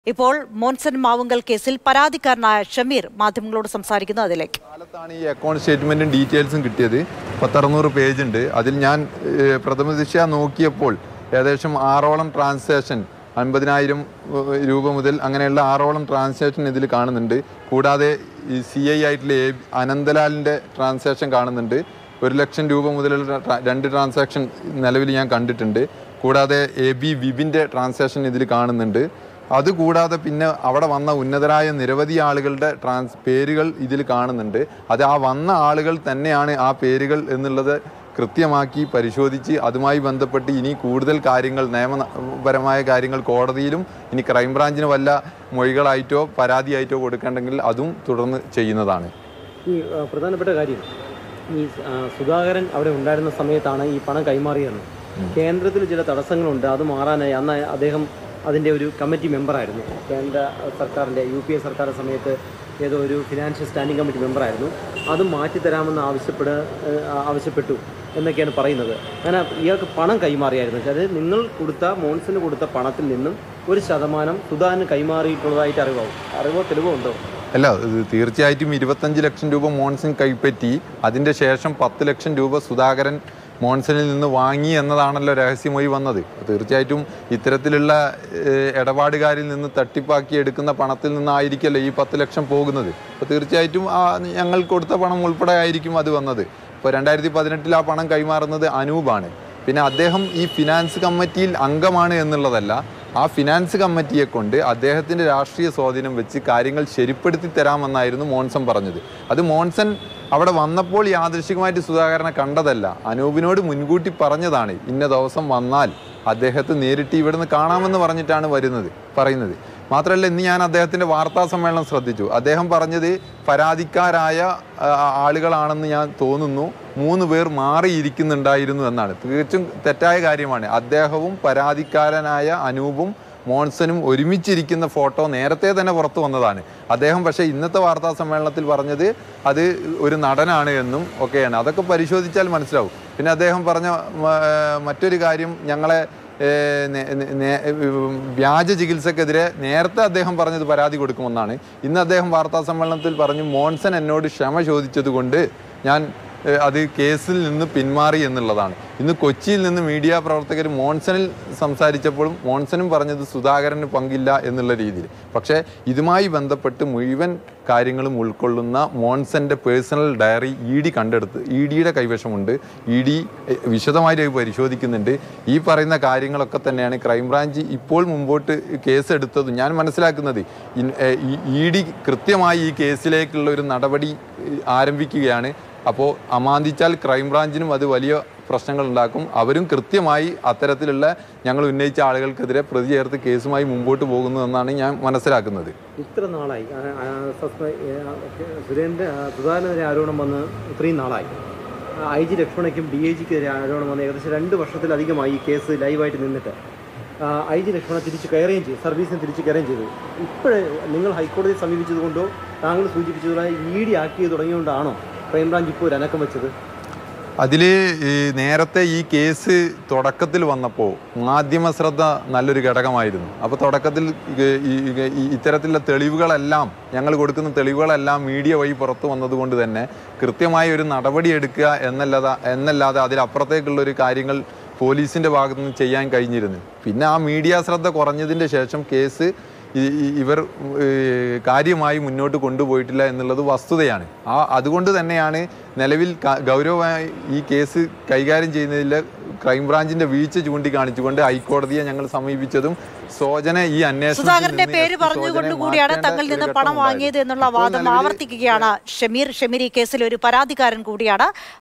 ഇപ്പോൾ മോൻസൺ മാവുങ്കൽ കേസിൽ പരാതിക്കാരനായ ഷമീർ മാധ്യമങ്ങളോട് സംസാരിക്കുന്നു അതിലേക്ക് കാലത്താണ് ഈ അക്കൗണ്ട് സ്റ്റേറ്റ്മെന്റും ഡീറ്റെയിൽസും കിട്ടിയത് പത്തറുന്നൂറ് പേജ് ഉണ്ട് അതിൽ ഞാൻ ഏഹ്, പ്രഥമ ദൃഷ്ട്യാ നോക്കിയപ്പോൾ ഏകദേശം ആറോളം ട്രാൻസാക്ഷൻ അൻപതിനായിരം ഏഹ്, രൂപ മുതൽ അങ്ങനെയുള്ള ആറോളം ട്രാൻസാക്ഷൻ ഇതിൽ കാണുന്നുണ്ട് കൂടാതെ ഈ സി ഐ ആയിട്ടുള്ള എ അനന്തലാലിൻ്റെ ട്രാൻസാക്ഷൻ കാണുന്നുണ്ട് ഒരു ലക്ഷം രൂപ മുതലുള്ള ട്രാ- രണ്ട് ട്രാൻസാക്ഷൻ നിലവിൽ ഞാൻ കണ്ടിട്ടുണ്ട് കൂടാതെ എ ബി വിബിൻ്റെ ട്രാൻസാക്ഷൻ ഇതിൽ കാണുന്നുണ്ട് അതുകൂടാതെ പിന്നെ അവിടെ വന്ന ഉന്നതരായ നിരവധി ആളുകളുടെ ട്രാൻസ് പേരുകൾ ഇതിൽ കാണുന്നുണ്ട് അത് ആ വന്ന ആളുകൾ തന്നെയാണ് ആ പേരുകൾ എന്നുള്ളത് കൃത്യമാക്കി പരിശോധിച്ച് അതുമായി ബന്ധപ്പെട്ട് ഇനി കൂടുതൽ കാര്യങ്ങൾ നിയമപരമായ കാര്യങ്ങൾ കോടതിയിലും ഇനി ക്രൈംബ്രാഞ്ചിന് വല്ല മൊഴികളായിട്ടോ പരാതിയായിട്ടോ കൊടുക്കേണ്ടെങ്കിൽ അതും തുടർന്ന് ചെയ്യുന്നതാണ് ഈ ആ, പ്രധാനപ്പെട്ട കാര്യം ഈ ആ, സുധാകരൻ അവിടെ ഉണ്ടായിരുന്ന സമയത്താണ് ഈ പണം കൈമാറിയെന്ന് കേന്ദ്രത്തിൽ ചില തടസ്സങ്ങളുണ്ട് അത് മാറാനായി അന്ന് അദ്ദേഹം അതിൻ്റെ ഒരു കമ്മിറ്റി മെമ്പറായിരുന്നു കേന്ദ്ര സർക്കാരിൻ്റെ യു പി എ സർക്കാർ സമയത്ത് ഏതോ ഒരു ഫിനാൻഷ്യൽ സ്റ്റാൻഡിംഗ് കമ്മിറ്റി മെമ്പറായിരുന്നു അത് മാറ്റിത്തരാമെന്ന് ആവശ്യപ്പെട ഏഹ്, ആവശ്യപ്പെട്ടു എന്നൊക്കെയാണ് പറയുന്നത് അങ്ങനെ ഇയാൾക്ക് പണം കൈമാറിയായിരുന്നു അതായത് നിങ്ങൾ കൊടുത്ത മോൺസിന് കൊടുത്ത പണത്തിൽ നിന്നും ഒരു ശതമാനം സുധാകരന് കൈമാറിയിട്ടുള്ളതായിട്ട് അറിവാവും അറിവോ തെളിവോ ഉണ്ടോ അല്ല ഇത് തീർച്ചയായിട്ടും ഇരുപത്തഞ്ച് ലക്ഷം രൂപ മോൺസൺ കൈപ്പറ്റി അതിൻ്റെ ശേഷം പത്ത് ലക്ഷം രൂപ സുധാകരൻ മോൺസണിൽ നിന്ന് വാങ്ങി എന്നതാണല്ലോ രഹസ്യമൊഴി വന്നത് തീർച്ചയായിട്ടും ഇത്തരത്തിലുള്ള ഏഹ്, ഇടപാടുകാരിൽ നിന്ന് തട്ടിപ്പാക്കി എടുക്കുന്ന പണത്തിൽ നിന്നായിരിക്കല്ലോ ഈ പത്ത് ലക്ഷം പോകുന്നത് അപ്പോൾ തീർച്ചയായിട്ടും ആ ഞങ്ങൾ കൊടുത്ത പണം ഉൾപ്പെടെ ആയിരിക്കും അത് വന്നത് ഇപ്പോൾ രണ്ടായിരത്തി പതിനെട്ടിൽ ആ പണം കൈമാറുന്നത് അനൂപാണ് പിന്നെ അദ്ദേഹം ഈ ഫിനാൻസ് കമ്മിറ്റിയിൽ അംഗമാണ് എന്നുള്ളതല്ല ആ ഫിനാൻസ് കമ്മിറ്റിയെ കൊണ്ട് അദ്ദേഹത്തിൻ്റെ രാഷ്ട്രീയ സ്വാധീനം വെച്ച് കാര്യങ്ങൾ ശരിപ്പെടുത്തി തരാമെന്നായിരുന്നു മോൺസൺ പറഞ്ഞത് അത് മോൺസൺ അവിടെ വന്നപ്പോൾ യാദൃശികമായിട്ട് സുധാകരനെ കണ്ടതല്ല അനൂപിനോട് മുൻകൂട്ടി പറഞ്ഞതാണ് ഇന്ന ദിവസം വന്നാൽ അദ്ദേഹത്തെ നേരിട്ട് ഇവിടുന്ന് കാണാമെന്ന് പറഞ്ഞിട്ടാണ് വരുന്നത് പറയുന്നത് മാത്രമല്ല ഇന്ന് ഞാൻ അദ്ദേഹത്തിൻ്റെ വാർത്താ സമ്മേളനം ശ്രദ്ധിച്ചു അദ്ദേഹം പറഞ്ഞത് പരാതിക്കാരായ ആ, ആളുകളാണെന്ന് ഞാൻ തോന്നുന്നു മൂന്ന് പേർ മാറിയിരിക്കുന്നുണ്ടായിരുന്നു എന്നാണ് തീർച്ചും തെറ്റായ കാര്യമാണ് അദ്ദേഹവും പരാതിക്കാരനായ അനൂപും മോൺസനും ഒരുമിച്ചിരിക്കുന്ന ഫോട്ടോ നേരത്തെ തന്നെ പുറത്തു വന്നതാണ് അദ്ദേഹം പക്ഷേ ഇന്നത്തെ വാർത്താ സമ്മേളനത്തിൽ പറഞ്ഞത് അത് ഒരു നടനാണ് എന്നും ഒക്കെയാണ് അതൊക്കെ പരിശോധിച്ചാൽ മനസ്സിലാവും പിന്നെ അദ്ദേഹം പറഞ്ഞ മ, മറ്റൊരു കാര്യം ഞങ്ങളെ ഏഹ് നേ- നേ- നേ- ഉം, വ്യാജ ചികിത്സക്കെതിരെ നേരത്തെ അദ്ദേഹം പറഞ്ഞത് പരാതി കൊടുക്കുമെന്നാണ് ഇന്ന് അദ്ദേഹം വാർത്താ സമ്മേളനത്തിൽ പറഞ്ഞു മോൺസൺ എന്നോട് ക്ഷമ ചോദിച്ചത് കൊണ്ട് ഞാൻ ഏഹ്, അത് കേസിൽ നിന്ന് പിന്മാറി എന്നുള്ളതാണ് ഇന്ന് കൊച്ചിയിൽ നിന്ന് മീഡിയ പ്രവർത്തകർ മോൺസണിൽ സംസാരിച്ചപ്പോഴും മോൺസണും പറഞ്ഞത് സുധാകരന് പങ്കില്ല എന്നുള്ള രീതിയിൽ പക്ഷേ ഇതുമായി ബന്ധപ്പെട്ട് മുഴുവൻ കാര്യങ്ങളും ഉൾക്കൊള്ളുന്ന മോൺസന്റെ പേഴ്സണൽ ഡയറി ഇ ഡി കണ്ടെടുത്ത് ഇ ഡിയുടെ കൈവശമുണ്ട് ഇ ഡി വിശദമായിട്ട് അത് പരിശോധിക്കുന്നുണ്ട് ഈ പറയുന്ന കാര്യങ്ങളൊക്കെ തന്നെയാണ് ക്രൈംബ്രാഞ്ച് ഇപ്പോൾ മുമ്പോട്ട് കേസെടുത്തത് ഞാൻ മനസ്സിലാക്കുന്നത് ഇ ഡി കൃത്യമായി ഈ കേസിലേക്കുള്ള ഒരു നടപടി ഏഹ്, ആരംഭിക്കുകയാണ് അപ്പോൾ അമാന്തിച്ചാൽ ക്രൈംബ്രാഞ്ചിനും അത് വലിയ പ്രശ്നങ്ങൾ ഉണ്ടാക്കും അവരും കൃത്യമായി അത്തരത്തിലുള്ള ഞങ്ങൾ ഉന്നയിച്ച ആളുകൾക്കെതിരെ പ്രതി ചേർത്ത് കേസുമായി മുമ്പോട്ട് പോകുന്നു എന്നാണ് ഞാൻ മനസ്സിലാക്കുന്നത് ഇത്ര നാളായി ആ, ആ, സസ്പെ- ആ, സുരേന്ദ്ര ആ, സുധാകരനെതിരെ ആരോപണം വന്ന് ഇത്രയും നാളായി ഐ ജി ലക്ഷ്മണയ്ക്കും ഡി ഐ ജിക്കെതിരെ ആരോപണം വന്ന് ഏകദേശം രണ്ട് വർഷത്തിലധികമായി ഈ കേസ് ലൈവായിട്ട് നിന്നിട്ട് ഐ ജി ലക്ഷ്മണ തിരിച്ച് കയറുകയും ചെയ്തു സർവീസിന് തിരിച്ച് കയറുകയും ചെയ്തു ഇപ്പോഴേ നിങ്ങൾ ഹൈക്കോടതിയെ സമീപിച്ചതുകൊണ്ടോ താങ്കൾ സൂചിപ്പിച്ചതുപോലെ ഇ ഡി ആക്കിയത് തുടങ്ങിയുകൊണ്ടാണോ ക്രൈംബ്രാഞ്ച് ഇപ്പോൾ ഒരു അനക്കം വെച്ചത് അതിൽ നേരത്തെ ഈ കേസ് തുടക്കത്തിൽ വന്നപ്പോൾ മാധ്യമ ശ്രദ്ധ നല്ലൊരു ഘടകമായിരുന്നു അപ്പോൾ തുടക്കത്തിൽ ഇത് ഈ- ഈ- ഈ ഇത്തരത്തിലുള്ള തെളിവുകളെല്ലാം ഞങ്ങൾ കൊടുക്കുന്ന തെളിവുകളെല്ലാം മീഡിയ വഴി പുറത്തു വന്നതുകൊണ്ട് തന്നെ കൃത്യമായ ഒരു നടപടി എടുക്കുക എന്നല്ലാതെ എന്നല്ലാതെ അതിലപ്പുറത്തേക്കുള്ള ഒരു കാര്യങ്ങൾ പോലീസിൻ്റെ ഭാഗത്തു നിന്ന് ചെയ്യാൻ കഴിഞ്ഞിരുന്നു പിന്നെ ആ മീഡിയ ശ്രദ്ധ കുറഞ്ഞതിൻ്റെ ശേഷം കേസ് ഈ- ഈ- ഇവർ ഏഹ്, കാര്യമായി മുന്നോട്ട് കൊണ്ടുപോയിട്ടില്ല എന്നുള്ളത് വസ്തുതയാണ് ആ അതുകൊണ്ട് തന്നെയാണ് നിലവിൽ ക- ഗൗരവമായി ഈ കേസ് കൈകാര്യം ചെയ്യുന്നതിൽ ക്രൈംബ്രാഞ്ചിന്റെ വീഴ്ച ചൂണ്ടിക്കാണിച്ചുകൊണ്ട് ഹൈക്കോടതിയെ ഞങ്ങൾ സമീപിച്ചതും സോജന ഈ അന്വേഷണം സുധാകരന്റെ പേര് പറഞ്ഞുകൊണ്ട് കൂടിയാണ് തങ്ങളിൽ നിന്ന് പണം വാങ്ങിയത് എന്നുള്ള വാദം ആവർത്തിക്കുകയാണ് ഷമീർ ഷമീർ ഈ കേസിൽ ഒരു പരാതിക്കാരൻ കൂടിയാണ്